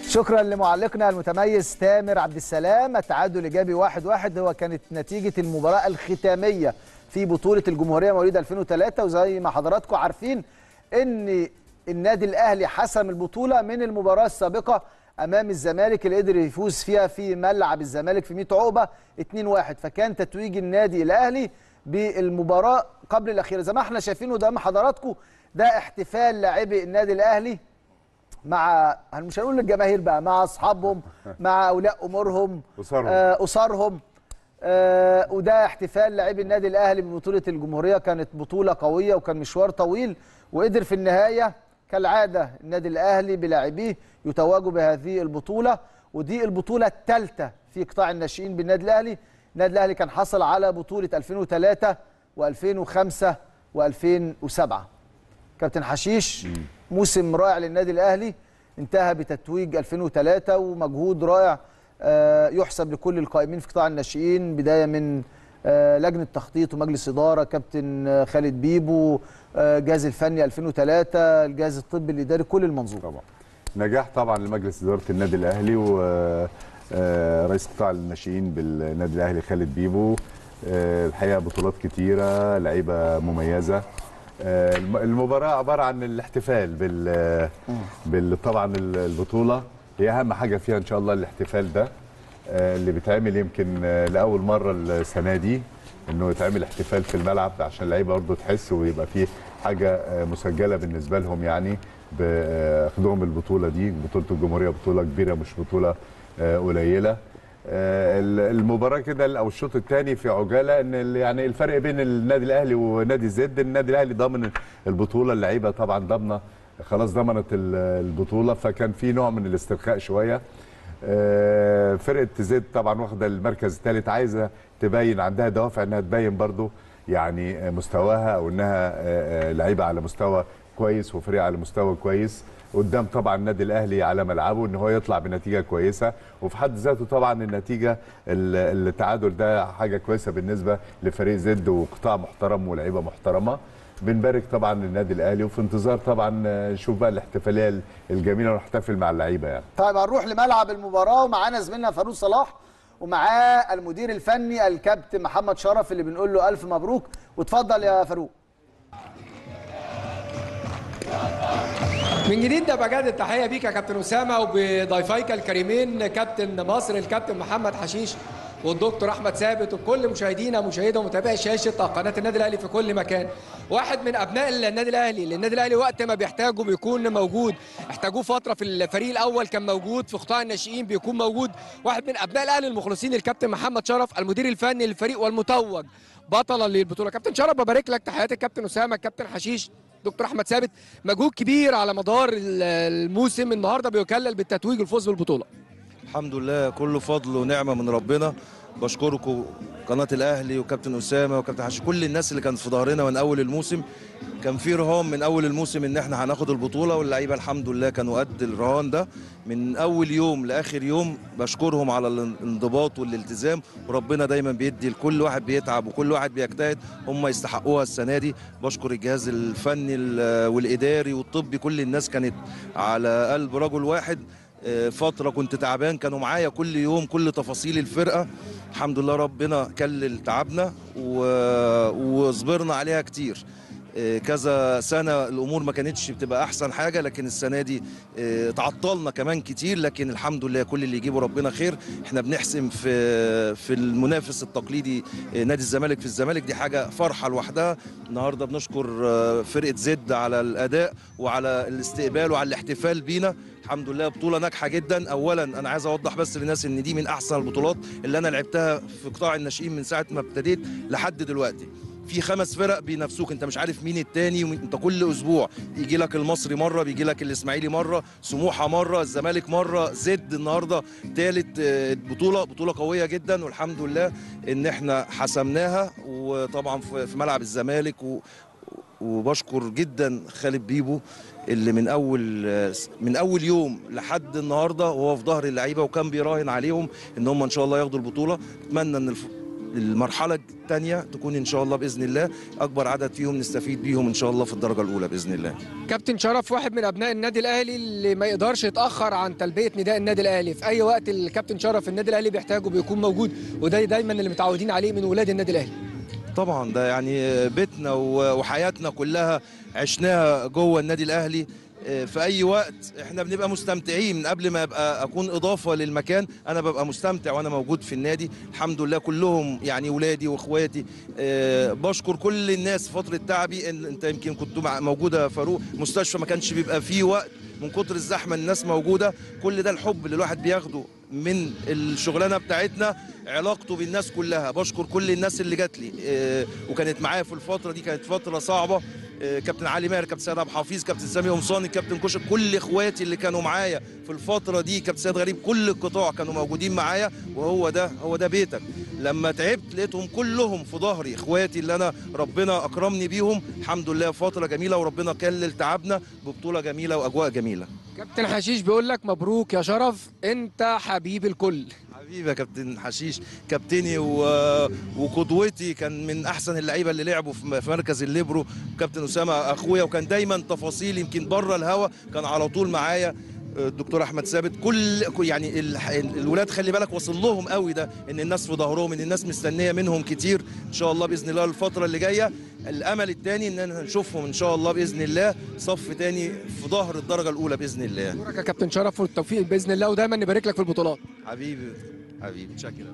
شكرا لمعلقنا المتميز تامر عبد السلام التعادل ايجابي واحد واحد هو كانت نتيجه المباراه الختاميه في بطوله الجمهوريه مواليد 2003 وزي ما حضراتكم عارفين ان النادي الاهلي حسم البطوله من المباراه السابقه امام الزمالك اللي قدر يفوز فيها في ملعب الزمالك في 100 عقبه 2-1 فكان تتويج النادي الاهلي بالمباراه قبل الاخيره زي ما احنا شايفين قدام حضراتكم ده احتفال لاعبي النادي الاهلي مع مش هنقول للجماهير بقى مع اصحابهم مع اولياء امورهم أسرهم. آه اسرهم آه وده احتفال لاعبي النادي الاهلي ببطوله الجمهوريه كانت بطوله قويه وكان مشوار طويل وقدر في النهايه كالعاده النادي الاهلي بلاعبيه يتوجوا بهذه البطوله ودي البطوله الثالثه في قطاع الناشئين بالنادي الاهلي النادي الاهلي كان حصل على بطوله 2003 و2005 و2007 كابتن حشيش موسم رائع للنادي الاهلي انتهى بتتويج 2003 ومجهود رائع آه، يحسب لكل القائمين في قطاع الناشئين بدايه من آه، لجنه تخطيط ومجلس اداره كابتن آه، خالد بيبو آه، الجهاز الفني 2003 الجهاز الطبي الاداري كل المنظومه طبعا نجاح طبعا لمجلس اداره النادي الاهلي ورئيس قطاع الناشئين بالنادي الاهلي خالد بيبو آه، الحقيقه بطولات كتيره لعيبه مميزه آه، الم- المباراه عباره عن الاحتفال بال بال طبعا البطوله هي اهم حاجه فيها ان شاء الله الاحتفال ده آه، اللي بيتعمل يمكن آه، لاول مره السنه دي انه يتعمل احتفال في الملعب عشان اللعيبه برضه تحس ويبقى فيه حاجه آه، مسجله بالنسبه لهم يعني باخدهم البطوله دي بطوله الجمهوريه بطوله كبيره مش بطوله آه، قليله آه، ال- المباراه كده او الشوط الثاني في عجاله ان ال- يعني الفرق بين النادي الاهلي ونادي زد النادي الاهلي ضامن البطوله اللعيبه طبعا ضامنه خلاص ضمنت ال- البطوله فكان في نوع من الاسترخاء شويه آه، فرقه زد طبعا واخده المركز الثالث عايزه تبين عندها دوافع انها تبين برضو يعني آه، مستواها او انها آه، آه، لعيبه على مستوى كويس وفريق على مستوى كويس قدام طبعا النادي الاهلي على ملعبه ان هو يطلع بنتيجه كويسه وفي حد ذاته طبعا النتيجه ال- التعادل ده حاجه كويسه بالنسبه لفريق زد وقطاع محترم ولاعيبه محترمه بنبارك طبعا للنادي الاهلي وفي انتظار طبعا آه، نشوف بقى الاحتفاليه الجميله ونحتفل مع اللعيبه يعني طيب هنروح لملعب المباراه ومعانا زميلنا فاروق صلاح ومعاه المدير الفني الكابتن محمد شرف اللي بنقول له الف مبروك واتفضل يا فاروق من جديد ده بجد التحيه بيك يا كابتن اسامه وبضيفيك الكريمين كابتن مصر الكابتن محمد حشيش والدكتور احمد ثابت وكل مشاهدينا مشاهدة ومتابعي شاشه قناه النادي الاهلي في كل مكان واحد من ابناء النادي الاهلي اللي النادي الاهلي وقت ما بيحتاجه بيكون موجود احتاجوه فتره في الفريق الاول كان موجود في قطاع الناشئين بيكون موجود واحد من ابناء الاهلي المخلصين الكابتن محمد شرف المدير الفني للفريق والمتوج بطلا للبطوله كابتن شرف ببارك لك تحياتي الكابتن اسامه الكابتن حشيش دكتور احمد ثابت مجهود كبير على مدار ال- الموسم النهارده بيكلل بالتتويج والفوز بالبطوله الحمد لله كله فضل ونعمه من ربنا بشكركم قناه الاهلي وكابتن اسامه وكابتن حشي كل الناس اللي كانت في ظهرنا من اول الموسم كان في رهان من اول الموسم ان احنا هناخد البطوله واللعيبه الحمد لله كانوا قد الرهان ده من اول يوم لاخر يوم بشكرهم على الانضباط والالتزام وربنا دايما بيدي لكل واحد بيتعب وكل واحد بيجتهد هم يستحقوها السنه دي بشكر الجهاز الفني ال- والاداري والطبي كل الناس كانت على قلب رجل واحد آه، فتره كنت تعبان كانوا معايا كل يوم كل تفاصيل الفرقه الحمد لله ربنا كلل تعبنا و- وصبرنا عليها كتير آه، كذا سنه الامور ما كانتش بتبقى احسن حاجه لكن السنه دي آه، تعطلنا كمان كتير لكن الحمد لله كل اللي يجيبه ربنا خير احنا بنحسم في في المنافس التقليدي آه، نادي الزمالك في الزمالك دي حاجه فرحه لوحدها النهارده بنشكر آه، فرقه زد على الاداء وعلى الاستقبال وعلى الاحتفال بينا الحمد لله بطوله ناجحه جدا اولا انا عايز اوضح بس للناس ان دي من احسن البطولات اللي انا لعبتها في قطاع الناشئين من ساعه ما ابتديت لحد دلوقتي في خمس فرق بينافسوك انت مش عارف مين التاني ومين- انت كل اسبوع يجي لك المصري مره بيجي لك الاسماعيلي مره سموحه مره الزمالك مره زد النهارده ثالث بطوله بطوله قويه جدا والحمد لله ان احنا حسمناها وطبعا في في ملعب الزمالك و وبشكر جدا خالد بيبو اللي من اول من اول يوم لحد النهارده وهو في ظهر اللعيبه وكان بيراهن عليهم ان هم ان شاء الله ياخدوا البطوله اتمنى ان الف... المرحله الثانيه تكون ان شاء الله باذن الله اكبر عدد فيهم نستفيد بيهم ان شاء الله في الدرجه الاولى باذن الله كابتن شرف واحد من ابناء النادي الاهلي اللي ما يقدرش يتاخر عن تلبيه نداء النادي الاهلي في اي وقت الكابتن شرف النادي الاهلي بيحتاجه بيكون موجود وده دايما اللي متعودين عليه من ولاد النادي الاهلي طبعا ده يعني بيتنا و- وحياتنا كلها عشناها جوه النادي الاهلي آه، في اي وقت احنا بنبقى مستمتعين من قبل ما ابقى اكون اضافه للمكان انا ببقى مستمتع وانا موجود في النادي الحمد لله كلهم يعني ولادي واخواتي آه، بشكر كل الناس في فتره تعبي ان انت يمكن كنت مع- موجوده يا فاروق مستشفى ما كانش بيبقى فيه وقت من كتر الزحمه الناس موجوده كل ده الحب اللي الواحد بياخده من الشغلانه بتاعتنا علاقته بالناس كلها بشكر كل الناس اللي جات لي آه، وكانت معايا في الفتره دي كانت فتره صعبه آه، كابتن علي ماهر كابتن سيد عبد الحفيظ كابتن سامي قمصاني كابتن كشك كل اخواتي اللي كانوا معايا في الفتره دي كابتن سيد غريب كل القطاع كانوا موجودين معايا وهو ده هو ده بيتك لما تعبت لقيتهم كلهم في ظهري اخواتي اللي انا ربنا اكرمني بيهم الحمد لله فتره جميله وربنا كلل تعبنا ببطوله جميله واجواء جميله كابتن حشيش بيقول لك مبروك يا شرف انت حبيب الكل حبيبي يا كابتن حشيش كابتني و... وقدوتي كان من احسن اللعيبه اللي لعبوا في في مركز الليبرو كابتن اسامه اخويا وكان دايما تفاصيل يمكن بره الهوا كان على طول معايا الدكتور احمد ثابت كل كل- يعني ال- الولاد خلي بالك واصل لهم قوي ده ان الناس في ظهرهم ان الناس مستنيه منهم كتير ان شاء الله باذن الله الفتره اللي جايه الامل الثاني ان احنا نشوفهم ان شاء الله باذن الله صف تاني في ظهر الدرجه الاولى باذن الله دورك يا كابتن شرف والتوفيق باذن الله ودايما نبارك لك في البطولات حبيبي حبيبي شكرا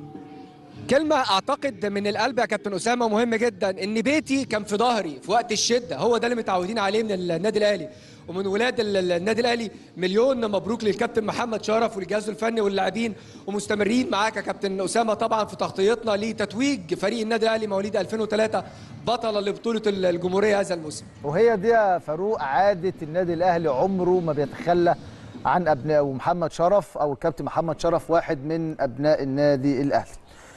كلمة أعتقد من القلب يا كابتن أسامة مهم جدا إن بيتي كان في ظهري في وقت الشدة هو ده اللي متعودين عليه من النادي الأهلي ومن ولاد ال- ال- النادي الأهلي مليون مبروك للكابتن محمد شرف والجهاز الفني واللاعبين ومستمرين معاك يا كابتن أسامة طبعا في تغطيتنا لتتويج فريق النادي الأهلي مواليد 2003 بطلا لبطولة ال- الجمهورية هذا الموسم وهي دي يا فاروق عادة النادي الأهلي عمره ما بيتخلى عن أبنائه ومحمد شرف أو الكابتن محمد شرف واحد من أبناء النادي الأهلي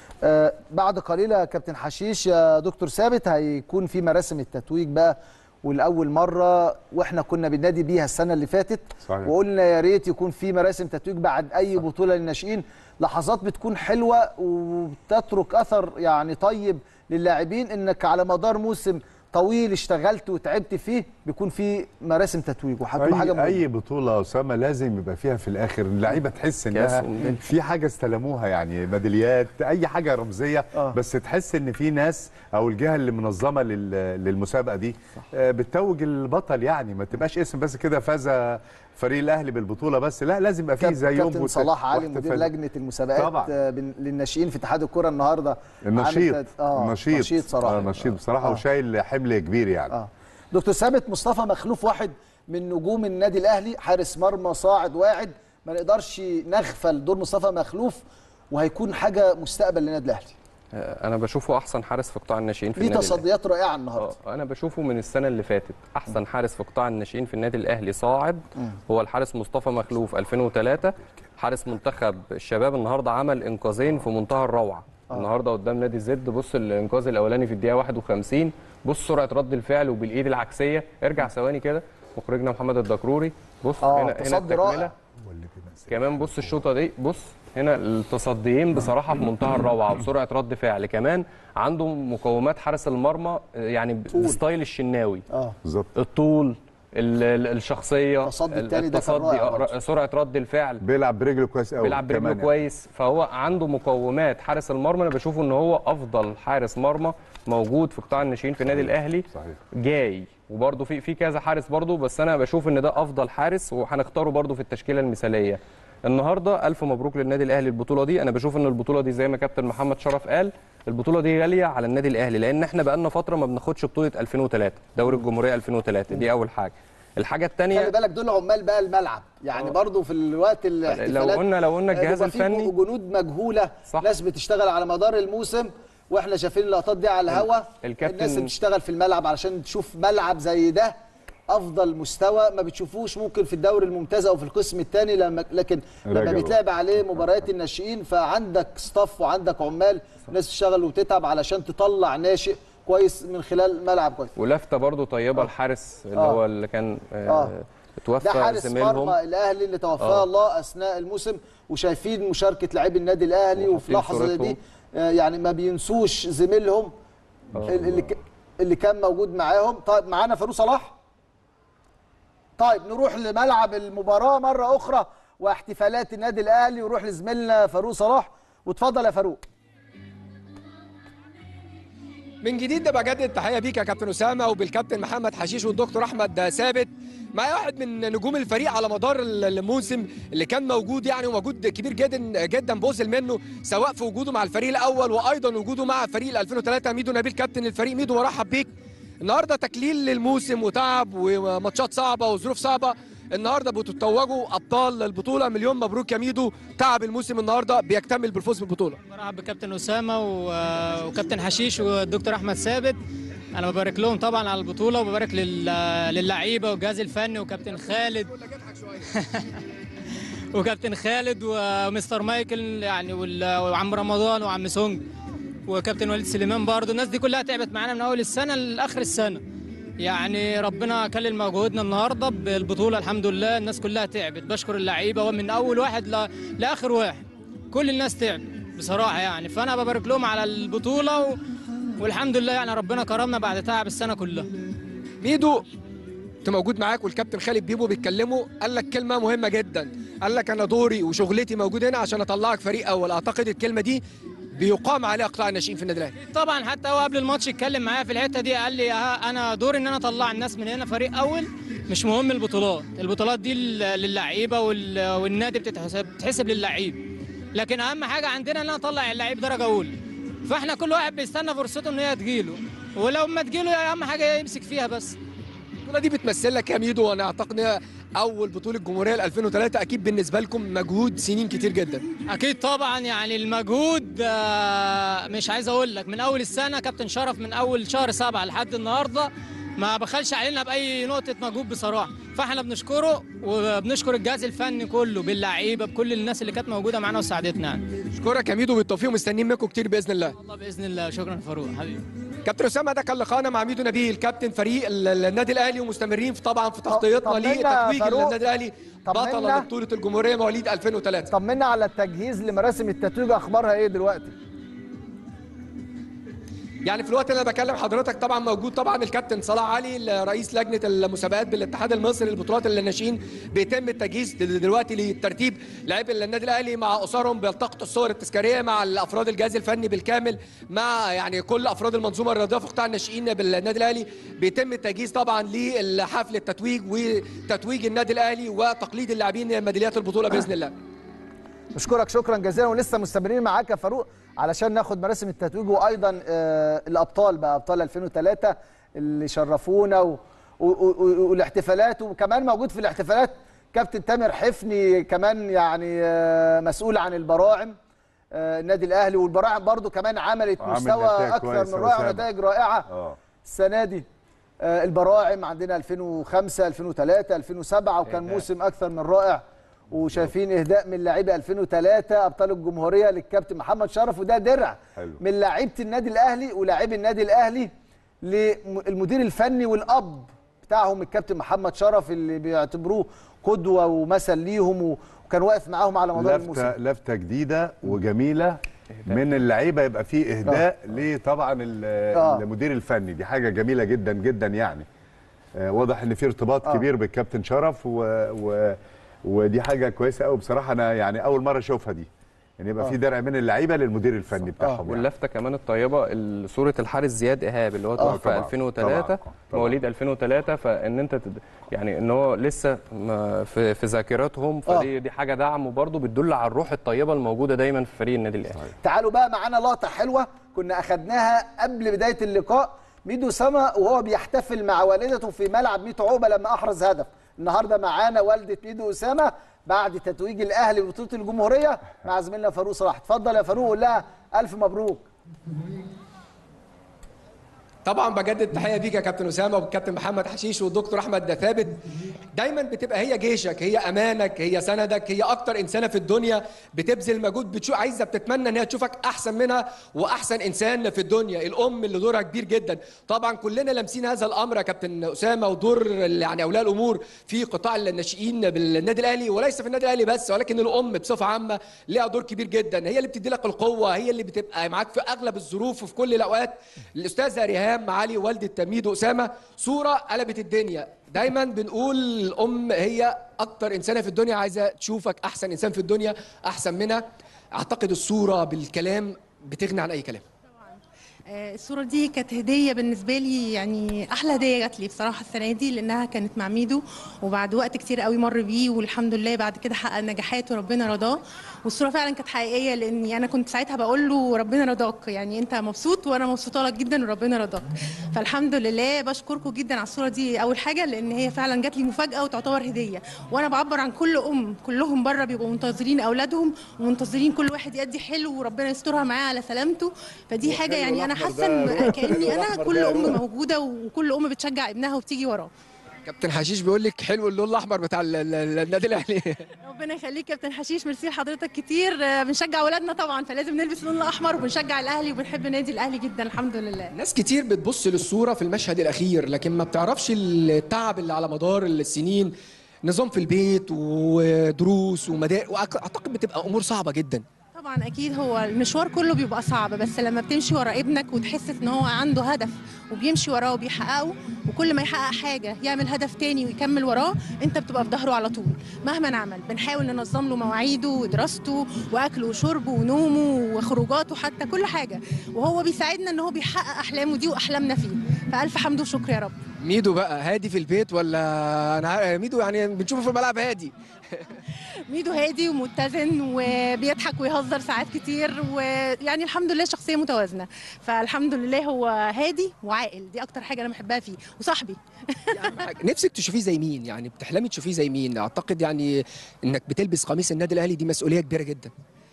آه بعد قليل يا كابتن حشيش يا دكتور ثابت هيكون في مراسم التتويج بقى والأول مرة وإحنا كنا بننادي بيها السنة اللي فاتت صحيح. وقلنا يا ريت يكون في مراسم تتويج بعد أي بطولة للناشئين لحظات بتكون حلوة وبتترك أثر يعني طيب للاعبين إنك على مدار موسم طويل اشتغلت وتعبت فيه بيكون في مراسم تتويج وهتبقى حاجه اي مهمه اي بطوله يا اسامه لازم يبقى فيها في الاخر اللعيبه تحس كاس انها وميدالية. في حاجه استلموها يعني ميداليات اي حاجه رمزيه آه. بس تحس ان في ناس او الجهه اللي منظمه لل- للمسابقه دي آه، بتتوج البطل يعني ما تبقاش اسم بس كده فاز فريق الاهلي بالبطوله بس لا لازم يبقى في كاب- زي يوم كابتن وت- صلاح علي مدير واحتفال. لجنه المسابقات طبعاً. آه، بن- للناشئين في اتحاد الكره النهارده النشيط عامل تد- اه النشيط نشيط صراحه آه نشيط بصراحه آه. وشايل حمل كبير يعني اه دكتور ثابت مصطفى مخلوف واحد من نجوم النادي الاهلي حارس مرمى صاعد واعد ما نقدرش نغفل دور مصطفى مخلوف وهيكون حاجه مستقبل للنادي الاهلي آه، انا بشوفه احسن حارس في قطاع الناشئين في ليه النادي الأهلي. تصديات رائعه النهارده اه انا بشوفه من السنه اللي فاتت احسن حارس في قطاع الناشئين في النادي الاهلي صاعد هو الحارس مصطفى مخلوف 2003 حارس منتخب الشباب النهارده عمل انقاذين في منتهى الروعه النهارده قدام نادي زد بص الانقاذ الاولاني في الدقيقه 51 بص سرعه رد الفعل وبالايد العكسيه ارجع ثواني كده مخرجنا محمد الدكروري بص اه هنا هنا تصدي التكمله رائع كمان بص الشوطه دي بص هنا التصديين بصراحه في منتهى الروعه وسرعه رد فعل كمان عنده مقومات حارس المرمى آه، يعني ب- بستايل الشناوي اه بالظبط الطول ال- ال- الشخصيه التصدي ال- التاني ده كان التصدي، رائع آه، برضه. سرعه رد الفعل بيلعب برجله كويس قوي بيلعب برجله كمان يعني. كويس فهو عنده مقومات حارس المرمى انا بشوفه ان هو افضل حارس مرمى موجود في قطاع الناشئين في النادي الاهلي صحيح. جاي وبرده في في كذا حارس برده بس انا بشوف ان ده افضل حارس وهنختاره برده في التشكيله المثاليه النهارده الف مبروك للنادي الاهلي البطوله دي انا بشوف ان البطوله دي زي ما كابتن محمد شرف قال البطوله دي غاليه على النادي الاهلي لان احنا بقالنا فتره ما بناخدش بطوله 2003 دوري الجمهوريه 2003 دي اول حاجه الحاجه خلي الثانيه بالك دول عمال بقى الملعب يعني برضو في الوقت الاحتفالات لو قلنا لو قلنا الجهاز بيبقى في الفني جنود مجهوله صح. ناس بتشتغل على مدار الموسم واحنا شايفين اللقطات دي على الهوا الكابتن- الناس اللي بتشتغل في الملعب علشان تشوف ملعب زي ده افضل مستوى ما بتشوفوش ممكن في الدوري الممتاز او في القسم الثاني لما لكن لما راجع بيتلعب عليه مباريات الناشئين فعندك ستاف وعندك عمال ناس تشتغل وتتعب علشان تطلع ناشئ كويس من خلال ملعب كويس ولفته برضو طيبه الحارس اللي آه. هو اللي كان آه آه. توفى ده حارس زميلهم. مرمى الاهلي اللي توفاه آه. الله اثناء الموسم وشايفين مشاركه لاعبي النادي الاهلي وفي وحاطين لحظه زي دي صورتهم. آه، يعني ما بينسوش زميلهم اللي ك- اللي كان موجود معاهم طيب معانا فاروق صلاح طيب نروح لملعب المباراه مره اخرى واحتفالات النادي الاهلي ونروح لزميلنا فاروق صلاح واتفضل يا فاروق من جديد ده بجدد التحيه بيك يا كابتن اسامه وبالكابتن محمد حشيش والدكتور احمد ثابت معايا واحد من نجوم الفريق على مدار الموسم اللي كان موجود يعني وموجود كبير جدا جدا بوزل منه سواء في وجوده مع الفريق الاول وايضا وجوده مع فريق ال 2003 ميدو نبيل كابتن الفريق ميدو برحب بيك النهارده تكليل للموسم وتعب وماتشات صعبه وظروف صعبه النهارده بتتوجوا ابطال البطوله مليون مبروك يا ميدو تعب الموسم النهارده بيكتمل بالفوز بالبطوله برحب بكابتن اسامه و- وكابتن حشيش والدكتور احمد ثابت انا ببارك لهم طبعا على البطوله وببارك لل- للعيبه والجهاز الفني وكابتن خالد وكابتن خالد ومستر مايكل يعني وال- وعم رمضان وعم سونج وكابتن وليد سليمان برضه الناس دي كلها تعبت معانا من اول السنه لاخر السنه يعني ربنا كلل مجهودنا النهارده بالبطوله الحمد لله الناس كلها تعبت بشكر اللعيبه ومن اول واحد ل... لاخر واحد كل الناس تعبت بصراحه يعني فانا ببارك لهم على البطوله و... والحمد لله يعني ربنا كرمنا بعد تعب السنه كلها ميدو كنت موجود معاك والكابتن خالد بيبو بيتكلموا قال لك كلمه مهمه جدا قال لك انا دوري وشغلتي موجود هنا عشان اطلعك فريق اول اعتقد الكلمه دي بيقام عليها قطاع الناشئين في النادي الاهلي طبعا حتى هو قبل الماتش اتكلم معايا في الحته دي قال لي ها انا دوري ان انا اطلع الناس من هنا فريق اول مش مهم البطولات البطولات دي لل- للعيبه وال- والنادي بتتحسب بتتحسب للعيب لكن اهم حاجه عندنا ان انا اطلع اللعيب درجه اولى فاحنا كل واحد بيستنى فرصته ان هي تجيله ولو ما تجيله اهم حاجه يمسك فيها بس البطوله دي بتمثل لك يا ميدو وانا اعتقد إنها اول بطوله جمهوريه ل 2003 اكيد بالنسبه لكم مجهود سنين كتير جدا اكيد طبعا يعني المجهود آه، مش عايز اقول لك من اول السنه كابتن شرف من اول شهر سبعة لحد النهارده ما بخلش علينا باي نقطه مجهود بصراحه فاحنا بنشكره وبنشكر الجهاز الفني كله باللعيبه بكل الناس اللي كانت موجوده معانا وساعدتنا يعني اشكرك يا ميدو بالتوفيق ومستنيين منكم كتير باذن الله الله باذن الله شكرا فاروق حبيبي كابتن اسامه ده كان لقاءنا مع ميدو نبيل كابتن فريق ال- ال- النادي الاهلي ومستمرين في طبعا في تغطيتنا طمنا لتتويج فاروق. النادي الاهلي بطل طمنا. بطوله الجمهوريه مواليد 2003 طمنا على التجهيز لمراسم التتويج اخبارها ايه دلوقتي يعني في الوقت اللي انا بكلم حضرتك طبعا موجود طبعا الكابتن صلاح علي رئيس لجنه المسابقات بالاتحاد المصري للبطولات الناشئين بيتم التجهيز دل- دلوقتي للترتيب لاعبي النادي الاهلي مع اسرهم بيلتقطوا الصور التذكاريه مع الافراد الجهاز الفني بالكامل مع يعني كل افراد المنظومه الرياضيه في قطاع الناشئين بالنادي الاهلي بيتم التجهيز طبعا لحفل التتويج وتتويج النادي الاهلي وتقليد اللاعبين ميداليات البطوله باذن الله بشكرك شكرا جزيلا ولسه مستمرين معاك يا فاروق علشان ناخد مراسم التتويج وايضا آه، الابطال بقى ابطال 2003 اللي شرفونا و... و... و... والاحتفالات وكمان موجود في الاحتفالات كابتن تامر حفني كمان يعني آه، مسؤول عن البراعم آه، النادي الاهلي والبراعم برضو كمان عملت عمل مستوى نتائج اكثر كويسة من رائع وسابق. ونتائج رائعه اه السنه دي آه، البراعم عندنا 2005 2003 2007 وكان إهداء. موسم اكثر من رائع وشايفين اهداء من لاعبي 2003 ابطال الجمهوريه للكابتن محمد شرف وده درع حلو. من لاعيبه النادي الاهلي ولاعبي النادي الاهلي للمدير الفني والاب بتاعهم الكابتن محمد شرف اللي بيعتبروه قدوه ومثل ليهم وكان واقف معاهم على مدار الموسم لفته لفته جديده وجميله من اللعيبه يبقى فيه اهداء لطبعا ال- آه. المدير الفني دي حاجه جميله جدا جدا يعني آه، واضح ان في ارتباط آه. كبير بالكابتن شرف و... و... ودي حاجه كويسه قوي بصراحه انا يعني اول مره اشوفها دي يعني يبقى في درع من اللعيبه للمدير الفني بتاعهم يعني. واللفته كمان الطيبه ال- صوره الحارس زياد ايهاب اللي هو توفى طبعاً، 2003 طبعاً، طبعاً. مواليد 2003 فان انت تد... يعني ان هو لسه ما في, في ذاكرتهم فدي دي حاجه دعم وبرضه بتدل على الروح الطيبه الموجوده دايما في فريق النادي الاهلي تعالوا بقى معانا لقطه حلوه كنا اخدناها قبل بدايه اللقاء ميدو سما وهو بيحتفل مع والدته في ملعب ميتو عقبه لما احرز هدف النهارده معانا والده ميدو اسامه بعد تتويج الاهلي ببطوله الجمهوريه مع زميلنا فاروق صلاح اتفضل يا فاروق قول لها الف مبروك طبعا بجدد تحيه بيك يا كابتن اسامه والكابتن محمد حشيش والدكتور احمد ثابت دايما بتبقى هي جيشك هي امانك هي سندك هي اكتر انسانه في الدنيا بتبذل مجهود بتشوف عايزه بتتمنى ان هي تشوفك احسن منها واحسن انسان في الدنيا الام اللي دورها كبير جدا طبعا كلنا لامسين هذا الامر يا كابتن اسامه ودور يعني اولياء الامور في قطاع الناشئين بالنادي الاهلي وليس في النادي الاهلي بس ولكن الام بصفه عامه ليها دور كبير جدا هي اللي بتدي لك القوه هي اللي بتبقى معاك في اغلب الظروف وفي كل الاوقات الاستاذه ريهام معالي والده تميد اسامه صوره قلبت الدنيا دايما بنقول الام هي اكتر انسانه في الدنيا عايزه تشوفك احسن انسان في الدنيا احسن منها اعتقد الصوره بالكلام بتغني عن اي كلام آه، الصورة دي كانت هدية بالنسبة لي يعني أحلى هدية جات لي بصراحة السنة دي لأنها كانت مع ميدو وبعد وقت كتير قوي مر بيه والحمد لله بعد كده حقق نجاحات وربنا رضاه والصورة فعلا كانت حقيقية لأني أنا كنت ساعتها بقول له ربنا رضاك يعني أنت مبسوط وأنا مبسوطة لك جدا وربنا رضاك فالحمد لله بشكركم جدا على الصورة دي أول حاجة لأن هي فعلا جات لي مفاجأة وتعتبر هدية وأنا بعبر عن كل أم كلهم بره بيبقوا منتظرين أولادهم ومنتظرين كل واحد يدي حلو وربنا يسترها معاه على سلامته فدي حاجة يعني أنا حاسة إن كأني أنا كل أم موجودة وكل أم بتشجع ابنها وبتيجي وراه كابتن حشيش بيقول لك حلو اللون الاحمر بتاع ال- ال- النادي الاهلي ربنا يخليك كابتن حشيش ميرسي لحضرتك كتير آه، بنشجع ولادنا طبعا فلازم نلبس اللون الاحمر وبنشجع الاهلي وبنحب نادي الاهلي جدا الحمد لله ناس كتير بتبص للصوره في المشهد الاخير لكن ما بتعرفش التعب اللي على مدار السنين نظام في البيت ودروس ومدارس واعتقد بتبقى امور صعبه جدا طبعا اكيد هو المشوار كله بيبقى صعب بس لما بتمشي ورا ابنك وتحس ان هو عنده هدف وبيمشي وراه وبيحققه وكل ما يحقق حاجه يعمل هدف تاني ويكمل وراه انت بتبقى في ظهره على طول مهما نعمل بنحاول ننظم له مواعيده ودراسته واكله وشربه ونومه وخروجاته حتى كل حاجه وهو بيساعدنا ان هو بيحقق احلامه دي واحلامنا فيه فالف حمد وشكر يا رب ميدو بقى هادي في البيت ولا انا عارف- ميدو يعني بنشوفه في الملعب هادي ميدو هادي ومتزن وبيضحك ويهزر ساعات كتير ويعني الحمد لله شخصيه متوازنه فالحمد لله هو هادي وعاقل دي اكتر حاجه انا بحبها فيه وصاحبي نفسك تشوفيه زي مين يعني بتحلمي تشوفيه زي مين اعتقد يعني انك بتلبس قميص النادي الاهلي دي مسؤوليه كبيره جدا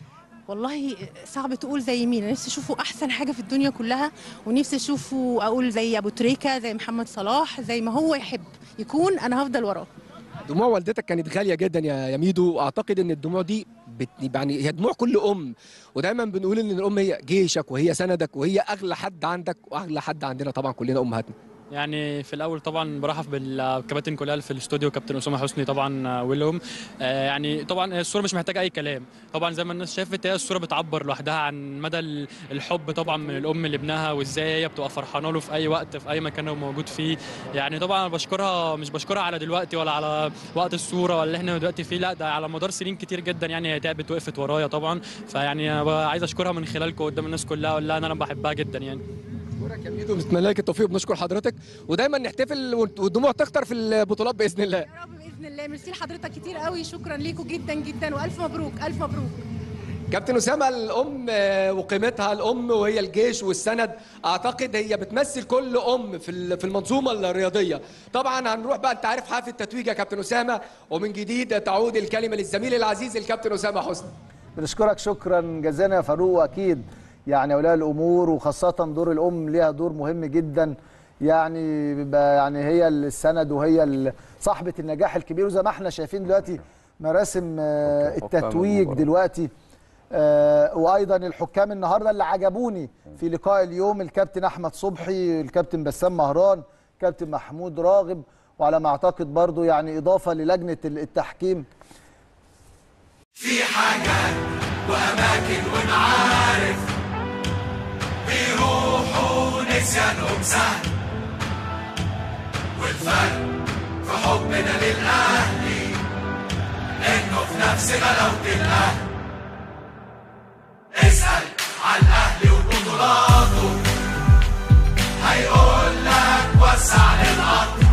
والله صعب تقول زي مين انا نفسي اشوفه احسن حاجه في الدنيا كلها ونفسي اشوفه اقول زي ابو تريكه زي محمد صلاح زي ما هو يحب يكون انا هفضل وراه دموع والدتك كانت غاليه جدا يا يا ميدو اعتقد ان الدموع دي بت... يعني هي دموع كل ام ودايما بنقول ان الام هي جيشك وهي سندك وهي اغلى حد عندك واغلى حد عندنا طبعا كلنا امهاتنا يعني في الاول طبعا برحب بالكباتن كلها اللي في الاستوديو كابتن اسامه حسني طبعا ولهم آه، يعني طبعا الصوره مش محتاجه اي كلام طبعا زي ما الناس شافت هي الصوره بتعبر لوحدها عن مدى ال- الحب طبعا من الام لابنها وازاي هي بتبقى فرحانه له في اي وقت في اي مكان هو موجود فيه يعني طبعا أنا بشكرها مش بشكرها على دلوقتي ولا على وقت الصوره ولا اللي احنا دلوقتي فيه لا ده على مدار سنين كتير جدا يعني هي تعبت وقفت ورايا طبعا فيعني انا بقى عايز اشكرها من خلالكم قدام الناس كلها اقول لها ان انا بحبها جدا يعني بشكرك يا ميدو بنتمنى لك التوفيق وبنشكر حضرتك ودايما نحتفل والدموع تكتر في البطولات باذن الله يا رب باذن الله ميرسي لحضرتك كتير قوي شكرا ليكم جدا جدا والف مبروك الف مبروك كابتن اسامه الام آه، وقيمتها الام وهي الجيش والسند اعتقد هي بتمثل كل ام في ال- في المنظومه الرياضيه طبعا هنروح بقى انت عارف حافل التتويج يا كابتن اسامه ومن جديد تعود الكلمه للزميل العزيز الكابتن اسامه حسني بنشكرك شكرا جزيلا يا فاروق واكيد يعني اولياء الامور وخاصه دور الام ليها دور مهم جدا يعني بيبقى يعني هي السند وهي ال- صاحبه النجاح الكبير وزي ما احنا شايفين دلوقتي مراسم آه، حكام التتويج المباراة. دلوقتي آه، وايضا الحكام النهارده اللي عجبوني في لقاء اليوم الكابتن احمد صبحي الكابتن بسام مهران كابتن محمود راغب وعلى ما اعتقد برضو يعني اضافه للجنه التحكيم في حاجات وأماكن ومعارف بيروحوا نسيانهم سهل والفرق في حبنا للأهلي إنه في نفس غلاوة الأهل اسأل على الأهلي وبطولاته هيقول لك وسع للقطر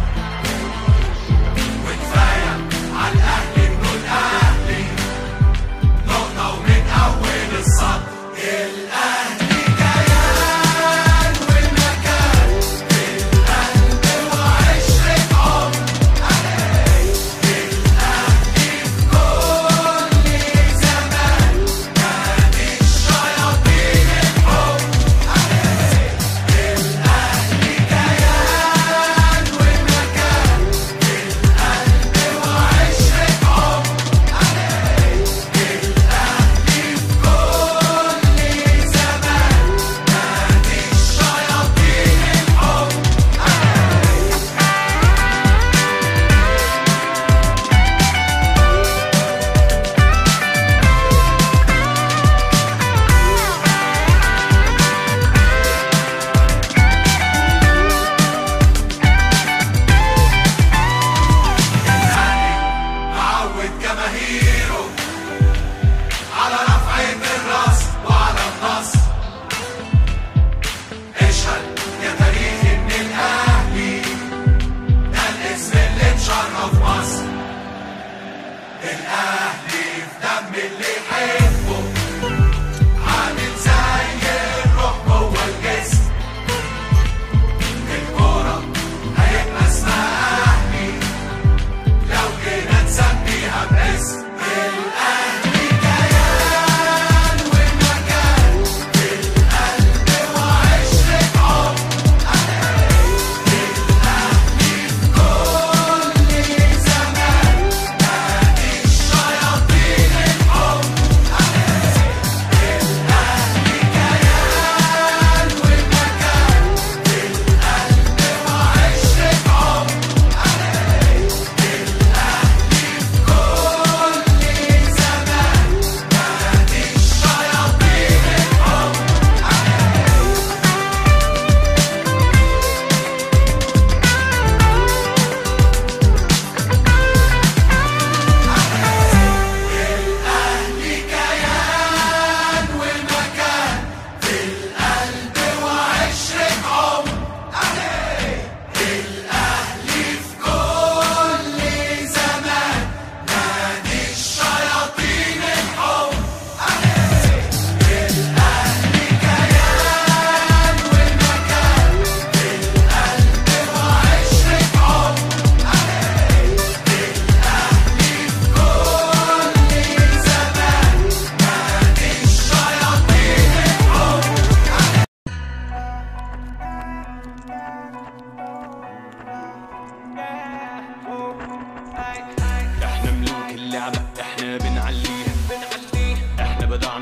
وكفاية على الأهلي إنه الأهلي نقطة ومن أول السطر الأهلي كيان والمكان في القلب وعشرة عمر الأهلي في كل زمان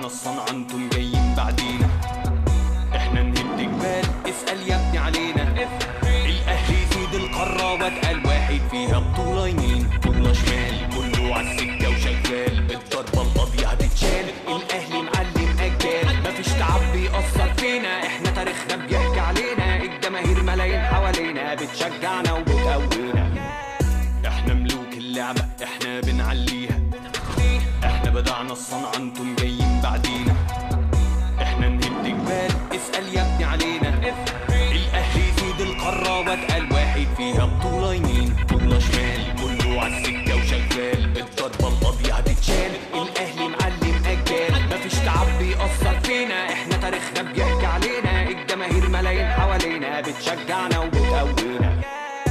الصنعة انتم جايين بعدينا احنا نهد جبال اسأل يا ابني علينا الاهلي يفيد القارة واتقل واحد فيها بطولة يمين بطولة شمال كله عالسكة وشغال الضربة القاضية هتتشال الاهلي معلم اجيال مفيش تعب بيأثر فينا احنا تاريخنا بيحكي علينا الجماهير ملايين حوالينا بتشجعنا وبتقوينا احنا ملوك اللعبة احنا بنعليها احنا بدعنا الصنعة انتم جايين بعدينا احنا نهد جبال اسأل يا ابني علينا الاهلي يفيد القارة واتقل واحد فيها بطولة يمين بطولة شمال كله عالسكة وشغال الضربة القاضية هتتشال الاهلي معلم اجيال مفيش تعب بيأثر فينا احنا تاريخنا بيحكي علينا الجماهير ملايين حوالينا بتشجعنا وبتقوينا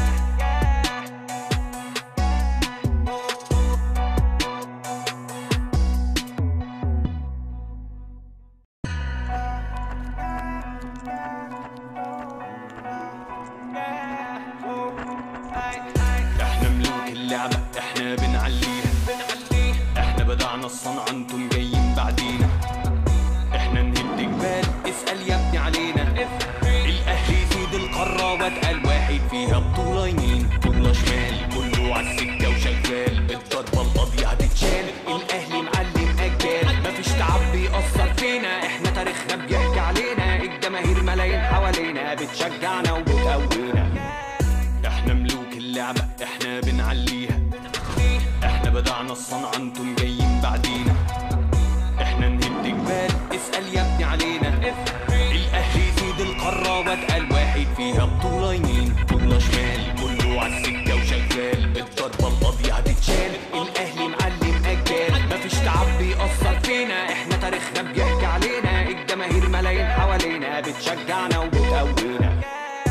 احنا ملوك اللعبة احنا بنعليها احنا بدعنا الصنعة انتم جايين بعدينا احنا نهد جبال اسأل يا ابني علينا الاهلي يفيد القارة واتقل واحد فيها بطولة يمين بطولة شمال كله عالسكة وشغال الضربة القاضية هتتشال الاهلي معلم اجيال مفيش تعب بيأثر فينا احنا تاريخنا بيحكي علينا الجماهير ملايين حوالينا بتشجعنا وبتقوينا احنا ملوك اللعبة احنا بنعليها احنا بدعنا الصنعة انتم جايين بعدينا احنا نهد جبال اسأل يا ابني علينا الاهلي يفيد القارة واتقل واحد فيها بطولة يمين بطولة شمال كله عالسكة وشغال الضربة القاضية هتتشال الاهلي معلم اجيال مفيش تعب بيأثر فينا احنا تاريخنا بيحكي علينا الجماهير ملايين حوالينا بتشجعنا وبتقوينا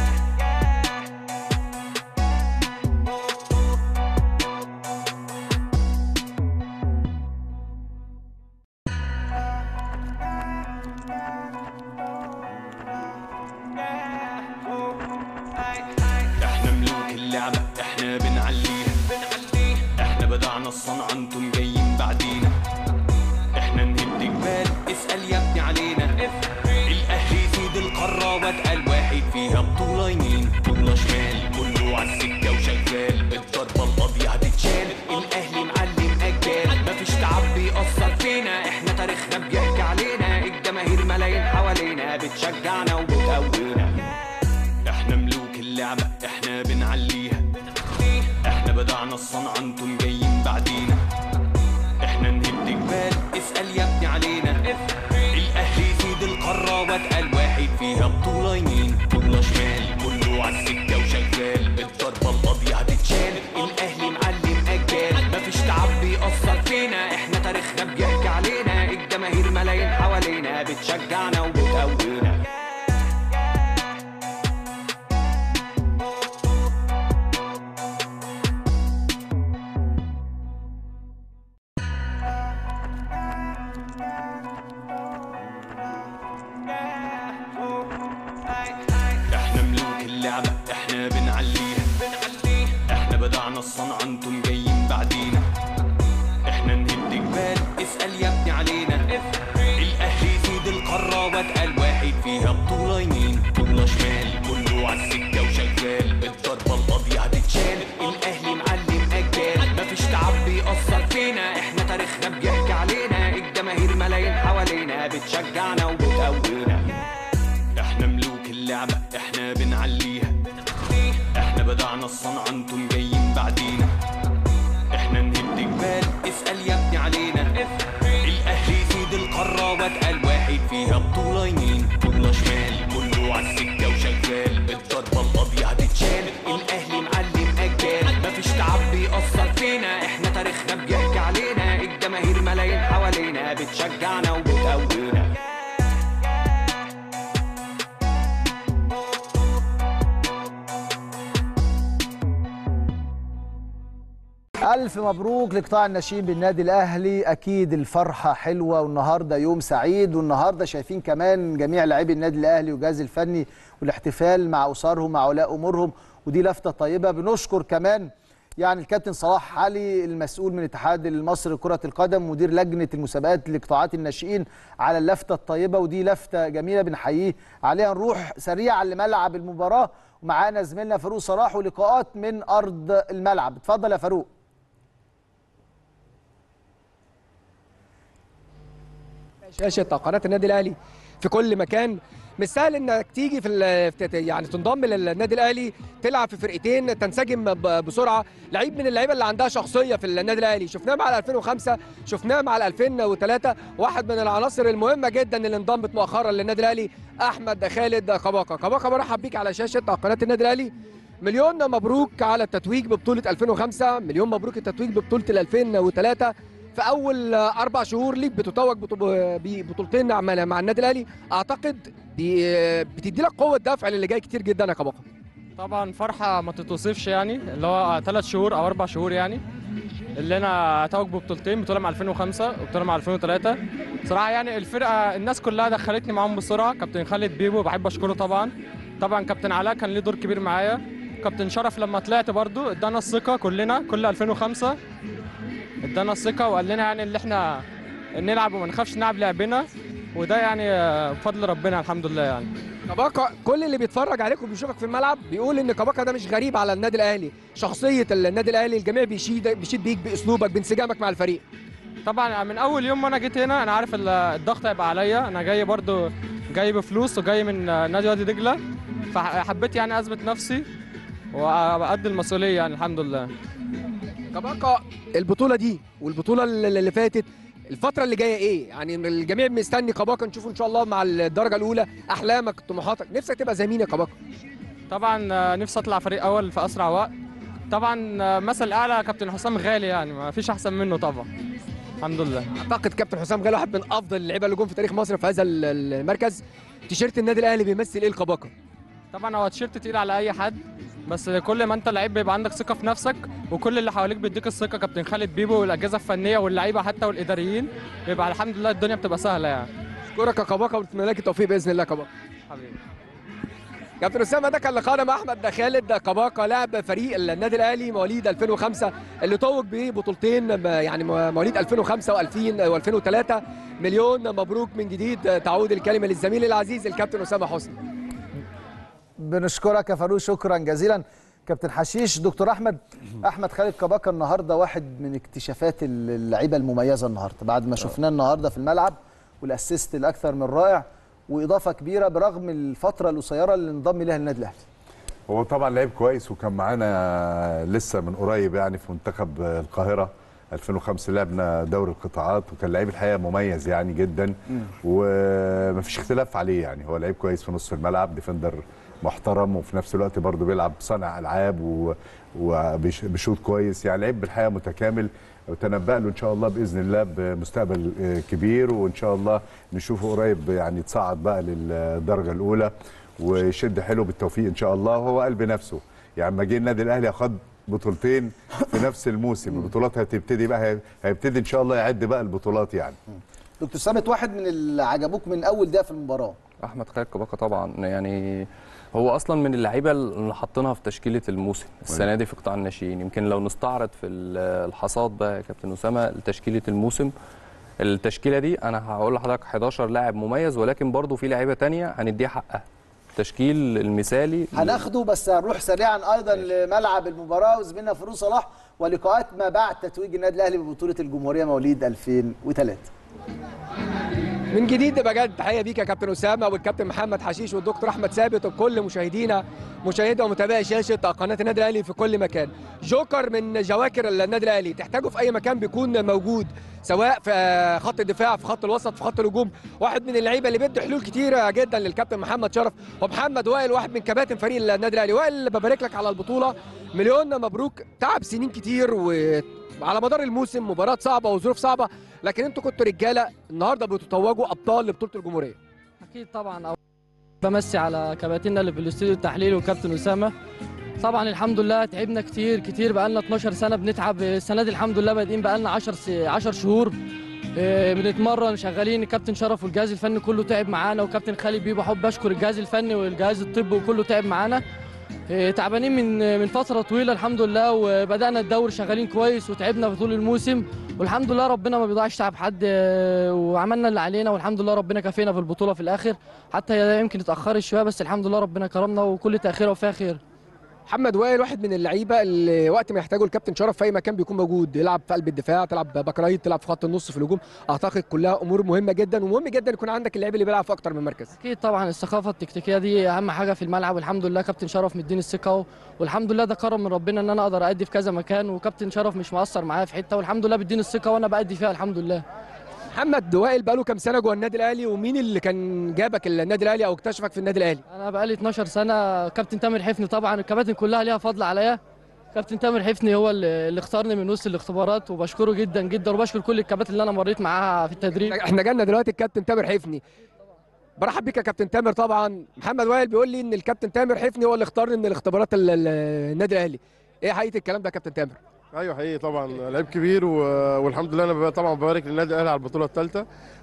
احنا ملوك اللعبة احنا بنعليها احنا بدعنا الصنعة انتم جايين بعدينا احنا نهد جبال اسأل يا ابني علينا الاهلي يفيد القارة واتقل واحد فيها بطولة يمين بطولة شمال كله عالسكة وشغال الضربة القاضية هتتشال الاهلي معلم اجيال مفيش تعب بيأثر فينا احنا تاريخنا بيحكي علينا الجماهير ملايين حوالينا بتشجعنا وبتقوينا احنا ملوك اللعبة احنا بنعليها احنا بدعنا الصنعة انتم جايين بعدينا احنا نهد جبال اسأل يا ابني علينا الاهلي يفيد القارة واتقل واحد فيها بطولة يمين بطولة شمال كله عالسكة وشغال الضربة القاضية هتتشال الاهلي معلم اجيال مفيش تعب بيأثر فينا احنا تاريخنا بيحكي علينا الجماهير ملايين حوالينا بتشجعنا وبتقوينا احنا ملوك اللعبة احنا بنعليها احنا بدعنا الصنعة انتم جايين بعدينا احنا نهد جبال اسأل يا ابني علينا الاهلي يفيد القارة واتقل واحد فيها بطولة يمين بطولة شمال كله عالسكة وشغال الضربة القاضية هتتشال الاهلي معلم اجيال مفيش تعب بيأثر فينا احنا تاريخنا بيحكي علينا الجماهير ملايين حوالينا بتشجعنا وبتقوينا احنا ملوك اللعبة احنا بنعليها احنا بدعنا الصنعة انتم جايين بعدينا احنا نهد جبال اسأل يا ابني علينا الاهلي يفيد القارة واتقل واحد فيها بطولة يمين بطولة شمال كله عالسكة وشغال الضربة القاضية هتتشال الاهلي معلم اجيال مفيش تعب بيأثر فينا احنا تاريخنا بيحكي علينا الجماهير ملايين حوالينا بتشجعنا وبتقوينا ألف مبروك لقطاع الناشئين بالنادي الأهلي أكيد الفرحة حلوة والنهاردة يوم سعيد والنهاردة شايفين كمان جميع لاعبي النادي الأهلي والجهاز الفني والاحتفال مع أسرهم مع أولاء أمورهم ودي لفتة طيبة بنشكر كمان يعني الكابتن صلاح علي المسؤول من الاتحاد المصري لكره القدم مدير لجنه المسابقات لقطاعات الناشئين على اللفته الطيبه ودي لفته جميله بنحييه عليها نروح سريعا لملعب المباراه ومعانا زميلنا فاروق صلاح ولقاءات من ارض الملعب اتفضل يا فاروق شاشه قناه النادي الاهلي في كل مكان مش سهل انك تيجي في ال- في- يعني تنضم للنادي الاهلي تلعب في فرقتين تنسجم ب- بسرعه لعيب من اللعيبه اللي عندها شخصيه في النادي الاهلي شفناه مع ال 2005 شفناه مع ال 2003 واحد من العناصر المهمه جدا اللي انضمت مؤخرا للنادي الاهلي احمد خالد قباقه قباقه برحب بيك على شاشه قناه النادي الاهلي مليون مبروك على التتويج ببطوله 2005 مليون مبروك التتويج ببطوله ال 2003 في اول اربع شهور ليك بتتوج بطو- ببطولتين مع مع النادي الاهلي اعتقد بي- بتدي لك قوه دفع للي جاي كتير جدا يا كباقه طبعا فرحه ما تتوصفش يعني اللي هو ثلاث شهور او اربع شهور يعني اللي انا اتوج ببطولتين بطوله مع 2005 وبطوله مع 2003 صراحه يعني الفرقه الناس كلها دخلتني معاهم بسرعه كابتن خالد بيبو بحب اشكره طبعا طبعا كابتن علاء كان ليه دور كبير معايا كابتن شرف لما طلعت برضو ادانا الثقه كلنا كل 2005 ادانا الثقه وقال لنا يعني اللي احنا نلعب وما نخافش نلعب لعبنا وده يعني آه، بفضل ربنا الحمد لله يعني كباقه كل اللي بيتفرج عليك وبيشوفك في الملعب بيقول ان كباقه ده مش غريب على النادي الاهلي شخصيه النادي الاهلي الجميع بيشيد بيشيد بيك باسلوبك بانسجامك مع الفريق طبعا من اول يوم ما انا جيت هنا انا عارف ال- الضغط هيبقى عليا انا جاي برضو جاي بفلوس وجاي من نادي وادي دجله فحبيت يعني اثبت نفسي وأدي المسؤوليه يعني الحمد لله كباقه البطوله دي والبطوله اللي اللي فاتت الفترة اللي جاية ايه؟ يعني الجميع مستني كباقة نشوفه ان شاء الله مع الدرجة الأولى أحلامك طموحاتك نفسك تبقى زي مين يا كباقة؟ طبعا آه، نفسي اطلع فريق اول في اسرع وقت طبعا آه، مثل اعلى كابتن حسام غالي يعني ما فيش احسن منه طبعا الحمد لله اعتقد كابتن حسام غالي واحد من افضل اللعيبه اللي جم في تاريخ مصر في هذا ال- المركز تيشيرت النادي الاهلي بيمثل ايه الكباقه طبعا هو تيشيرت تقيل على اي حد بس كل ما انت لعيب بيبقى عندك ثقه في نفسك وكل اللي حواليك بيديك الثقه كابتن خالد بيبو والاجهزه الفنيه واللعيبه حتى والاداريين بيبقى الحمد لله الدنيا بتبقى سهله يعني اشكرك يا كباقه ونتمنى لك التوفيق باذن الله يا كباقه حبيبي كابتن اسامه ده كان لقاءنا مع احمد خالد كباقه لاعب فريق النادي الاهلي مواليد 2005 اللي توج ببطولتين يعني مواليد 2005 و2000 و2003 مليون مبروك من جديد تعود الكلمه للزميل العزيز الكابتن اسامه حسني بنشكرك يا فاروق شكرا جزيلا كابتن حشيش دكتور احمد احمد خالد كباكا النهارده واحد من اكتشافات اللعيبه المميزه النهارده بعد ما شفناه النهارده في الملعب والاسيست الاكثر من رائع واضافه كبيره برغم الفتره القصيره اللي انضم لها النادي الاهلي هو طبعا لعيب كويس وكان معانا لسه من قريب يعني في منتخب القاهره 2005 لعبنا دوري القطاعات وكان لعيب الحقيقه مميز يعني جدا ومفيش اختلاف عليه يعني هو لعيب كويس في نص الملعب ديفندر محترم وفي نفس الوقت برضه بيلعب صانع العاب و- وبيشوط كويس يعني لعيب بالحقيقه متكامل وتنبأ له ان شاء الله باذن الله بمستقبل آه، كبير وان شاء الله نشوفه قريب يعني يتصعد بقى للدرجه الاولى ويشد حلو بالتوفيق ان شاء الله وهو قلب نفسه يعني لما جه النادي الاهلي اخد بطولتين في نفس الموسم البطولات هتبتدي بقى هي- هيبتدي ان شاء الله يعد بقى البطولات يعني دكتور ثابت واحد من اللي عجبوك من اول دقيقه في المباراه احمد خالد كباكا طبعا يعني هو اصلا من اللعيبه اللي حاطينها في تشكيله الموسم السنه دي في قطاع الناشئين يمكن لو نستعرض في ال- الحصاد بقى يا كابتن اسامه تشكيله الموسم التشكيله دي انا هقول لحضرتك 11 لاعب مميز ولكن برضو في لعيبه تانية هنديها حقها التشكيل المثالي هناخده بس هنروح سريعا ايضا لملعب المباراه وزميلنا فاروق صلاح ولقاءات ما بعد تتويج النادي الاهلي ببطوله الجمهوريه مواليد 2003 من جديد بجد تحيه بيك يا كابتن اسامه والكابتن محمد حشيش والدكتور احمد ثابت وكل مشاهدينا مشاهدة ومتابعي شاشه قناه النادي الاهلي في كل مكان جوكر من جواكر النادي الاهلي تحتاجه في اي مكان بيكون موجود سواء في خط الدفاع في خط الوسط في خط الهجوم واحد من اللعيبه اللي بيدي حلول كتيره جدا للكابتن محمد شرف ومحمد وائل واحد من كباتن فريق النادي الاهلي وائل ببارك لك على البطوله مليون مبروك تعب سنين كتير وعلى مدار الموسم مباراه صعبه وظروف صعبه لكن انتوا كنتوا رجاله النهارده بتتوجوا ابطال لبطوله الجمهوريه اكيد طبعا أو- بمسي على كباتننا اللي في الاستوديو التحليل وكابتن اسامه طبعا الحمد لله تعبنا كتير كتير بقالنا 12 سنه بنتعب السنه دي الحمد لله بادئين بقالنا 10 س... 10 شهور إيه، بنتمرن شغالين الكابتن شرف والجهاز الفني كله تعب معانا وكابتن خالد بيبو احب اشكر الجهاز الفني والجهاز الطبي وكله تعب معانا إيه، تعبانين من من فتره طويله الحمد لله وبدانا الدوري شغالين كويس وتعبنا في طول الموسم والحمد لله ربنا ما بيضيعش تعب حد آه، وعملنا اللي علينا والحمد لله ربنا كفينا في البطوله في الاخر حتى هي يمكن اتاخرت شويه بس الحمد لله ربنا كرمنا وكل تاخيره وفيها خير محمد وائل واحد من اللعيبه اللي وقت ما يحتاجوا الكابتن شرف في اي مكان بيكون موجود يلعب في قلب الدفاع تلعب باك رايت تلعب في خط النص في الهجوم اعتقد كلها امور مهمه جدا ومهم جدا يكون عندك اللعيب اللي بيلعب في اكتر من مركز اكيد طبعا الثقافه التكتيكيه دي اهم حاجه في الملعب والحمد لله كابتن شرف مديني الثقه و- والحمد لله ده كرم من ربنا ان انا اقدر ادي في كذا مكان وكابتن شرف مش مقصر معايا في حته والحمد لله بيديني الثقه وانا بادي فيها الحمد لله محمد وائل بقاله كام سنه جوه النادي الاهلي ومين اللي كان جابك النادي الاهلي او اكتشفك في النادي الاهلي انا بقالي 12 سنه كابتن تامر حفني طبعا الكباتن كلها ليها فضل عليا كابتن تامر حفني هو اللي اللي اختارني من وسط الاختبارات وبشكره جدا جدا وبشكر كل الكباتن اللي انا مريت معاها في التدريب احنا جالنا دلوقتي الكابتن تامر حفني برحب بيك يا كابتن تامر طبعا محمد وائل بيقول لي ان الكابتن تامر حفني هو اللي اختارني من الاختبارات ال- ال- النادي الاهلي ايه حقيقه الكلام ده يا كابتن تامر ايوه حقيقي طبعا لعيب كبير و... والحمد لله انا ب- طبعا ببارك للنادي الاهلي على البطوله الثالثه